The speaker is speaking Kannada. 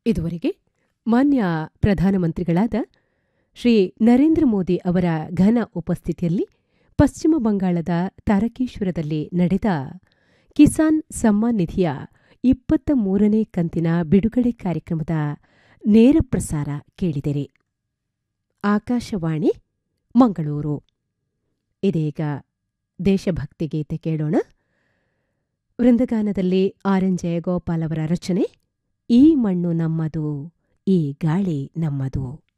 ಇದುವರೆಗೆ ಮಾನ್ಯ ಪ್ರಧಾನಮಂತ್ರಿಗಳಾದ ಶ್ರೀ ನರೇಂದ್ರ ಮೋದಿ ಅವರ ಘನ ಉಪಸ್ಥಿತಿಯಲ್ಲಿ ಪಶ್ಚಿಮ ಬಂಗಾಳದ ತಾರಕೇಶ್ವರದಲ್ಲಿ ನಡೆದ ಕಿಸಾನ್ ಸಮ್ಮಾನ್ ನಿಧಿಯ ಇಪ್ಪತ್ತ ಮೂರನೇ ಕಂತಿನ ಬಿಡುಗಡೆ ಕಾರ್ಯಕ್ರಮದ ನೇರ ಪ್ರಸಾರ ಕೇಳಿದಿರಿ ಆಕಾಶವಾಣಿ ಮಂಗಳೂರು ಇದೀಗ ದೇಶಭಕ್ತಿ ಗೀತೆ ಕೇಳೋಣ ವೃಂದಗಾನದಲ್ಲಿ ಆರ್ ಎನ್ ಜಯಗೋಪಾಲ್ ಅವರ ರಚನೆ ಈ ಮಣ್ಣು ನಮ್ಮದು ಈ ಗಾಳಿ ನಮ್ಮದು